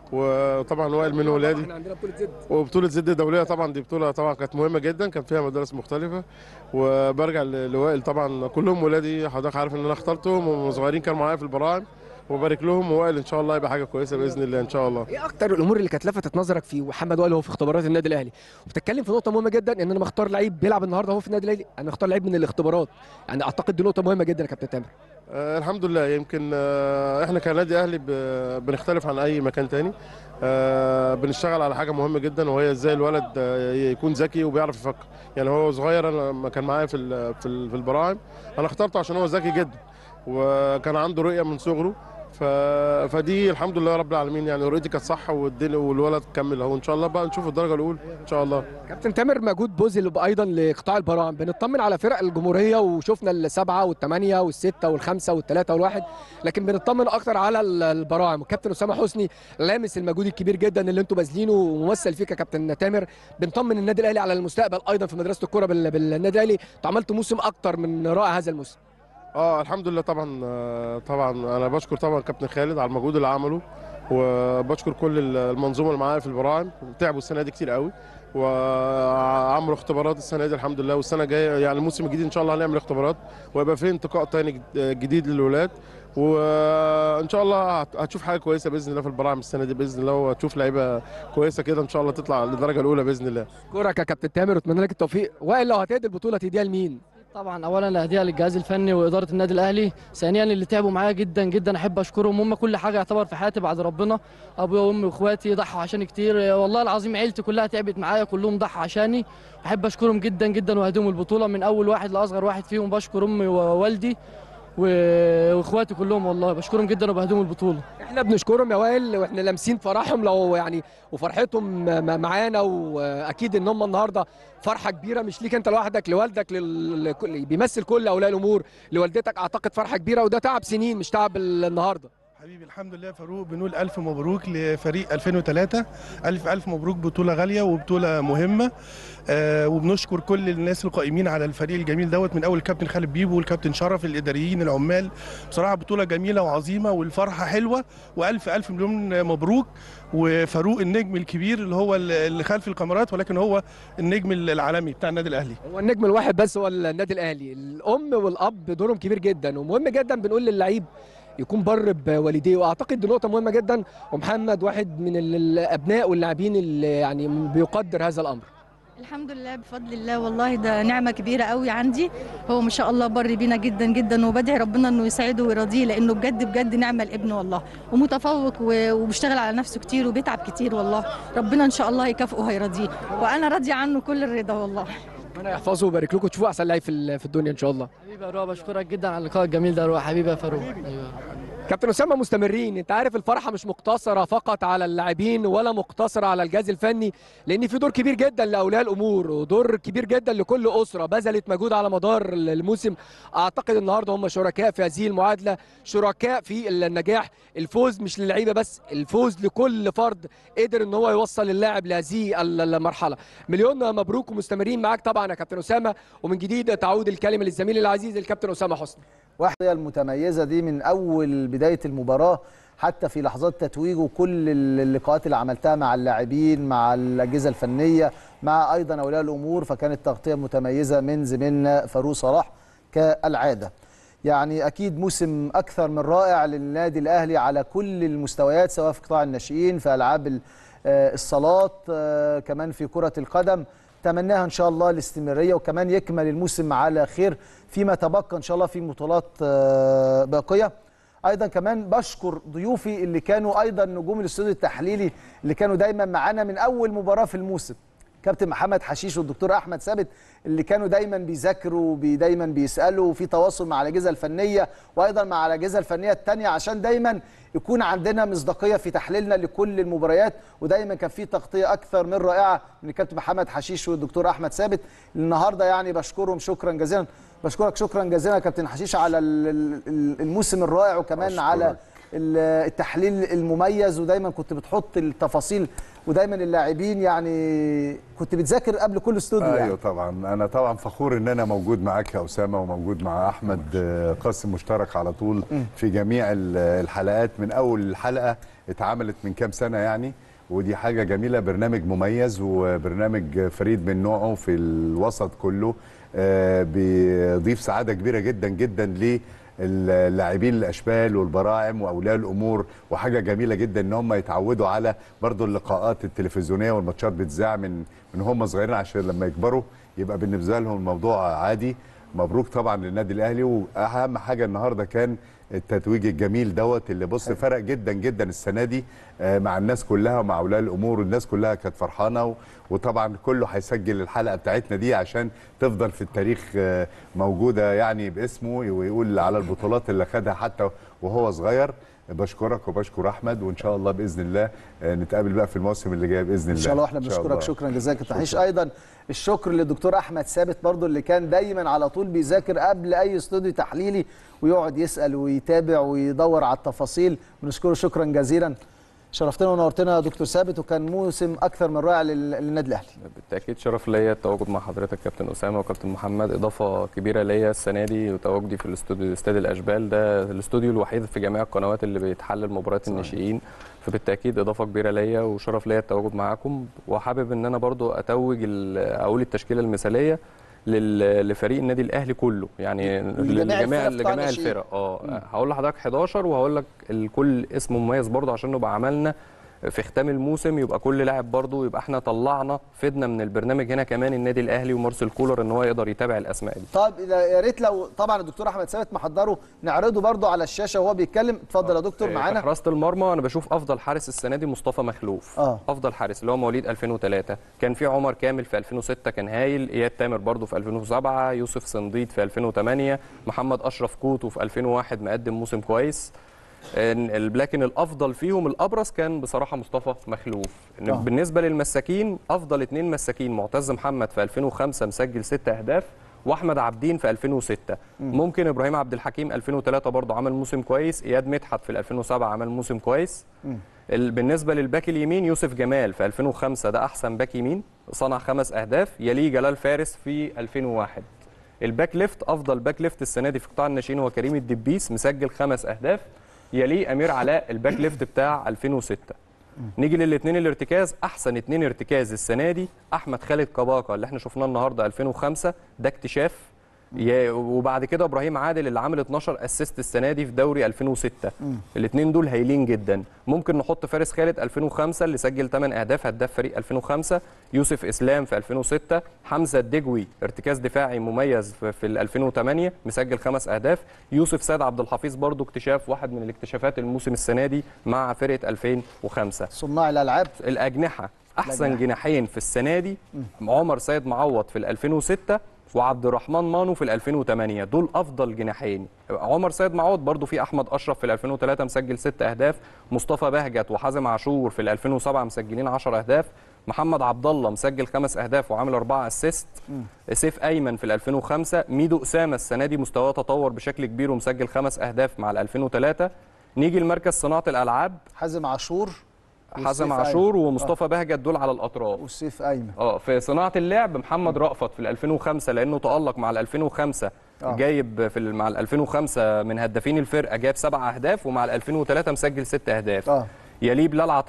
وطبعا وائل من ولادي احنا عندنا بطوله زد وبطوله زد الدوليه طبعا دي بطوله طبعا كانت مهمه جدا كان فيها مدارس مختلفه وبرجع ل- لوائل طبعا كلهم ولادي حضرتك عارف ان انا اخترتهم وهم صغيرين كانوا معايا في البراعم وبارك لهم ووائل ان شاء الله يبقى حاجه كويسه باذن الله ان شاء الله ايه اكتر الامور اللي كانت لفتت نظرك في محمد وائل وهو في اختبارات النادي الاهلي وبتتكلم في نقطه مهمه جدا ان انا مختار لعيب بيلعب النهارده هو في النادي الاهلي انا مختار لعيب من الاختبارات يعني اعتقد دي نقطه مهمه جدا يا كابتن تامر آه الحمد لله يمكن آه احنا كنادي اهلي ب- بنختلف عن اي مكان تاني آه بنشتغل على حاجه مهمه جدا وهي ازاي الولد آه يكون ذكي وبيعرف يفكر يعني هو صغير انا لما كان معايا في ال- في ال- في البراعم انا اخترته عشان هو ذكي جدا وكان عنده رؤيه من صغره ف... فدي الحمد لله رب العالمين يعني رؤيتي كانت صح والدنيا والولد كمل اهو ان شاء الله بقى نشوف الدرجه الاولى ان شاء الله كابتن تامر موجود بوزل ايضا لقطاع البراعم بنطمن على فرق الجمهوريه وشفنا السبعه والثمانيه والسته والخمسه والثلاثه والواحد لكن بنطمن اكتر على ال- البراعم والكابتن اسامه حسني لامس المجهود الكبير جدا اللي انتم باذلينه وممثل فيك يا كابتن تامر بنطمن النادي الاهلي على المستقبل ايضا في مدرسه الكوره بال- بالنادي الاهلي انتوا عملتوا موسم اكتر من رائع هذا الموسم اه الحمد لله طبعا آه، طبعا انا بشكر طبعا كابتن خالد على المجهود اللي عمله وبشكر كل المنظومه اللي معايا في البراعم تعبوا السنه دي كتير قوي وعملوا اختبارات السنه دي الحمد لله والسنه الجايه يعني الموسم الجديد ان شاء الله هنعمل اختبارات ويبقى في انتقاء تاني جد- جديد للولاد وان شاء الله هت- هتشوف حاجه كويسه باذن الله في البراعم السنه دي باذن الله وهتشوف لعيبه كويسه كده ان شاء الله تطلع للدرجه الاولى باذن الله كورك يا كابتن تامر واتمنى لك التوفيق وائل لو هتهدي البطوله تديها لمين طبعا اولا اهديها للجهاز الفني واداره النادي الاهلي ثانيا اللي تعبوا معايا جدا جدا احب اشكرهم هم كل حاجه يعتبر في حياتي بعد ربنا ابويا وامي واخواتي ضحوا عشاني كتير والله العظيم عيلتي كلها تعبت معايا كلهم ضحوا عشاني احب اشكرهم جدا جدا واهديهم البطوله من اول واحد لاصغر واحد فيهم بشكر امي ووالدي و- واخواتي كلهم والله بشكرهم جدا وبهديهم البطوله احنا بنشكرهم يا وائل واحنا لامسين فرحهم لو يعني وفرحتهم م- معانا واكيد ان هم النهارده فرحه كبيره مش ليك انت لوحدك لوالدك لل... لكل- بيمثل كل اولياء الامور لوالدتك اعتقد فرحه كبيره وده تعب سنين مش تعب ال- النهارده حبيبي الحمد لله فاروق بنقول ألف مبروك لفريق 2003 ألف ألف مبروك بطولة غالية وبطولة مهمة آه وبنشكر كل الناس القائمين على الفريق الجميل دوت من أول الكابتن خالد بيبو والكابتن شرف الإداريين العمال بصراحة بطولة جميلة وعظيمة والفرحة حلوة وألف ألف مليون مبروك وفاروق النجم الكبير اللي هو اللي خلف الكاميرات ولكن هو النجم العالمي بتاع النادي الأهلي هو النجم الواحد بس هو النادي الاهلي الام والاب دورهم كبير جدا ومهم جدا بنقول للعيب يكون بر بوالديه واعتقد دي نقطه مهمه جدا ومحمد واحد من ال- الابناء واللاعبين اللي يعني بيقدر هذا الامر الحمد لله بفضل الله والله ده نعمة كبيرة قوي عندي هو ما شاء الله بر بينا جدا جدا وبدعي ربنا انه يسعده ويرضيه لانه بجد بجد نعمة الابن والله ومتفوق و- وبيشتغل على نفسه كتير وبيتعب كتير والله ربنا ان شاء الله يكافئه وهيرضيه وانا راضية عنه كل الرضا والله ربنا يحفظه ويبارك لكم تشوفوا احسن لعيب في ال- في الدنيا ان شاء الله حبيبي يا روح بشكرك جدا على اللقاء الجميل ده يا روح حبيبي يا فاروق ايوه كابتن اسامه مستمرين انت عارف الفرحه مش مقتصره فقط على اللاعبين ولا مقتصره على الجهاز الفني لان في دور كبير جدا لاولياء الامور ودور كبير جدا لكل اسره بذلت مجهود على مدار الموسم اعتقد النهارده هم شركاء في هذه المعادله شركاء في النجاح الفوز مش للعيبه بس الفوز لكل فرد قدر ان هو يوصل اللاعب لهذه المرحله مليون مبروك ومستمرين معاك طبعا يا كابتن اسامه ومن جديد تعود الكلمه للزميل العزيز الكابتن اسامه حسني واحدة المتميزة دي من أول بداية المباراة حتى في لحظات تتويجه كل اللقاءات اللي عملتها مع اللاعبين مع الأجهزة الفنية مع ايضا اولياء الامور فكانت تغطيه متميزه من زميلنا فاروق صلاح كالعاده يعني اكيد موسم اكثر من رائع للنادي الاهلي على كل المستويات سواء في قطاع الناشئين في العاب ال- آه، الصالات آه، كمان في كره القدم تمناها ان شاء الله الاستمراريه وكمان يكمل الموسم على خير فيما تبقى ان شاء الله في بطولات آه، باقيه ايضا كمان بشكر ضيوفي اللي كانوا ايضا نجوم الاستوديو التحليلي اللي كانوا دايما معانا من اول مباراه في الموسم كابتن محمد حشيش والدكتور احمد ثابت اللي كانوا دايما بيذاكروا وبي- دايما بيسالوا وفي تواصل مع الاجهزه الفنيه وايضا مع الاجهزه الفنيه الثانيه عشان دايما يكون عندنا مصداقيه في تحليلنا لكل المباريات ودايما كان في تغطيه اكثر من رائعه من الكابتن محمد حشيش والدكتور احمد ثابت النهارده يعني بشكرهم شكرا جزيلا بشكرك شكرا جزيلا يا كابتن حشيش على ال- ال- الموسم الرائع وكمان أشكرك. على ال- التحليل المميز ودايما كنت بتحط التفاصيل ودايما اللاعبين يعني كنت بتذاكر قبل كل استوديو ايوه يعني. طبعا انا طبعا فخور ان انا موجود معاك يا اسامه وموجود مع احمد آه، قاسم مشترك على طول في جميع ال- الحلقات من اول حلقه اتعملت من كام سنه يعني ودي حاجه جميله برنامج مميز وبرنامج فريد من نوعه في الوسط كله آه، بيضيف سعاده كبيره جدا جدا للاعبين الاشبال والبراعم واولياء الامور وحاجه جميله جدا ان هم يتعودوا على برضو اللقاءات التلفزيونيه والماتشات بتذاع من من هم صغيرين عشان لما يكبروا يبقى بالنسبه لهم الموضوع عادي مبروك طبعا للنادي الاهلي واهم حاجه النهارده كان التتويج الجميل دوت اللي بص فرق جدا جدا السنه دي آه، مع الناس كلها ومع اولياء الامور والناس كلها كانت فرحانه و- وطبعا كله هيسجل الحلقه بتاعتنا دي عشان تفضل في التاريخ آه، موجوده يعني باسمه ويقول على البطولات اللي خدها حتى وهو صغير بشكرك وبشكر احمد وان شاء الله باذن الله آه، نتقابل بقى في الموسم اللي جاي باذن الله ان شاء الله واحنا إن شاء بنشكرك الله. شكرا جزاك انت تحيش ايضا الشكر للدكتور احمد ثابت برضو اللي كان دايما على طول بيذاكر قبل اي استوديو تحليلي ويقعد يسال ويتابع ويدور على التفاصيل بنشكره شكرا جزيلا شرفتنا ونورتنا يا دكتور ثابت وكان موسم اكثر من رائع لل- للنادي الاهلي بالتاكيد شرف ليا التواجد مع حضرتك كابتن اسامه وكابتن محمد اضافه كبيره ليا السنه دي وتواجدي في الاستوديو استاد الاشبال ده الاستوديو الوحيد في جميع القنوات اللي بيتحلل مباريات الناشئين فبالتاكيد اضافه كبيره ليا وشرف ليا التواجد معاكم وحابب ان انا برضو اتوج ال- اقول التشكيله المثاليه لل- لفريق النادي الاهلي كله يعني لجميع لجميع الفرق في قطاع لجميع الناشئين. الفرق اه هقول لحضرتك 11 وهقول لك الكل اسم مميز برضو عشان نبقى عملنا في ختام الموسم يبقى كل لاعب برضه يبقى احنا طلعنا فدنا من البرنامج هنا كمان النادي الاهلي ومارسيل كولر ان هو يقدر يتابع الاسماء دي طيب إذا- يا ريت لو طبعا الدكتور احمد ثابت محضره نعرضه برضو على الشاشه وهو بيتكلم اتفضل يا دكتور في معانا حراسه المرمى انا بشوف افضل حارس السنه دي مصطفى مخلوف آه. افضل حارس اللي هو مواليد 2003 كان في عمر كامل في 2006 كان هايل اياد تامر برضه في 2007 يوسف صنديد في 2008 محمد اشرف كوتو في 2001 مقدم موسم كويس إن ال- لكن الافضل فيهم الابرز كان بصراحه مصطفى مخلوف إن آه. بالنسبه للمساكين افضل اتنين مساكين معتز محمد في 2005 مسجل ست اهداف واحمد عابدين في 2006 ممكن ابراهيم عبد الحكيم 2003 برضه عمل موسم كويس اياد مدحت في 2007 عمل موسم كويس ال- بالنسبه للباك اليمين يوسف جمال في 2005 ده احسن باك يمين صنع خمس اهداف يليه جلال فارس في 2001 الباك ليفت افضل باك ليفت السنه دي في قطاع الناشئين هو كريم الدبيس مسجل خمس اهداف يليه امير علاء الباك ليفت بتاع 2006 نيجي للاثنين الارتكاز احسن اثنين ارتكاز السنه دي احمد خالد كباكا اللي احنا شفناه النهارده 2005 ده اكتشاف يا- وبعد كده ابراهيم عادل اللي عامل 12 اسيست السنه دي في دوري 2006 الاثنين دول هايلين جدا ممكن نحط فارس خالد 2005 اللي سجل 8 اهداف هداف فريق 2005 يوسف اسلام في 2006 حمزه الدجوي ارتكاز دفاعي مميز في في ال 2008 مسجل خمس اهداف يوسف سيد عبد الحفيظ برضو اكتشاف واحد من الاكتشافات الموسم السنه دي مع فرقه 2005 صناع الالعاب الاجنحه احسن الأجنحة. جناحين في السنه دي عمر سيد معوض في ال 2006 وعبد الرحمن مانو في ال 2008 دول افضل جناحين عمر سيد معوض برضو في احمد اشرف في ال 2003 مسجل 6 اهداف مصطفى بهجت وحازم عاشور في ال 2007 مسجلين 10 اهداف محمد عبد الله مسجل خمس اهداف وعامل اربعه اسيست سيف ايمن في ال 2005 ميدو اسامه السنه دي مستواه تطور بشكل كبير ومسجل خمس اهداف مع ال 2003 نيجي لمركز صناعه الالعاب حازم عاشور حازم والسيف عاشور أيمن. ومصطفى بهجت دول على الاطراف والسيف ايمن اه في صناعه اللعب محمد رأفت في ال 2005 لانه تالق مع ال 2005 آه. جايب في ال- مع ال 2005 من هدافين الفرقه جاب سبع اهداف ومع ال 2003 مسجل ست اهداف اه يليه بلال عطيه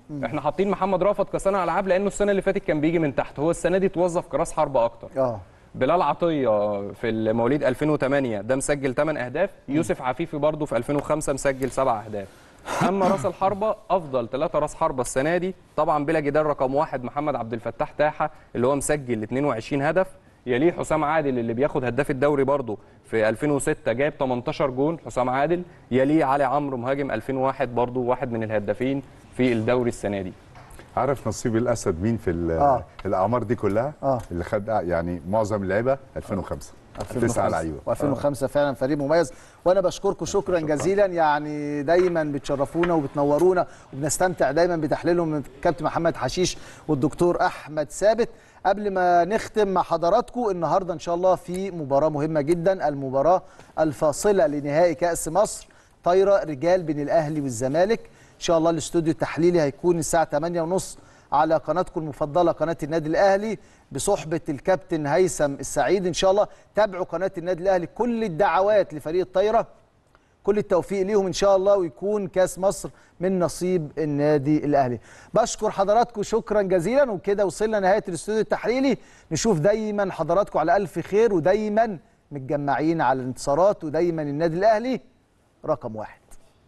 احنا حاطين محمد رافت كصانع العاب لانه السنه اللي فاتت كان بيجي من تحت هو السنه دي اتوظف كراس حربه اكتر اه بلال عطيه في المواليد 2008 ده مسجل 8 اهداف يوسف عفيفي برضه في 2005 مسجل 7 اهداف اما راس الحربه افضل ثلاثه راس حربه السنه دي طبعا بلا جدال رقم واحد محمد عبد الفتاح تاحه اللي هو مسجل 22 هدف يليه حسام عادل اللي بياخد هداف الدوري برضه في 2006 جايب 18 جون حسام عادل يليه علي عمرو مهاجم 2001 برضه واحد من الهدافين في الدوري السنه دي عارف نصيب الاسد مين في ال- آه. الاعمار دي كلها آه. اللي خد يعني معظم اللعيبه 2005 تسعه لعيبه و2005 فعلا فريق مميز وانا بشكركم شكرا جزيلا يعني دايما بتشرفونا وبتنورونا وبنستمتع دايما بتحليلهم من كابتن محمد حشيش والدكتور احمد ثابت قبل ما نختم مع حضراتكم النهارده ان شاء الله في مباراه مهمه جدا المباراه الفاصله لنهائي كاس مصر طايره رجال بين الاهلي والزمالك ان شاء الله الاستوديو التحليلي هيكون الساعه 8:30 على قناتكم المفضله قناه النادي الاهلي بصحبه الكابتن هيثم السعيد ان شاء الله تابعوا قناه النادي الاهلي كل الدعوات لفريق الطايره كل التوفيق ليهم ان شاء الله ويكون كاس مصر من نصيب النادي الاهلي بشكر حضراتكم شكرا جزيلا وكده وصلنا نهايه الاستوديو التحليلي نشوف دايما حضراتكم على الف خير ودايما متجمعين على الانتصارات ودايما النادي الاهلي رقم واحد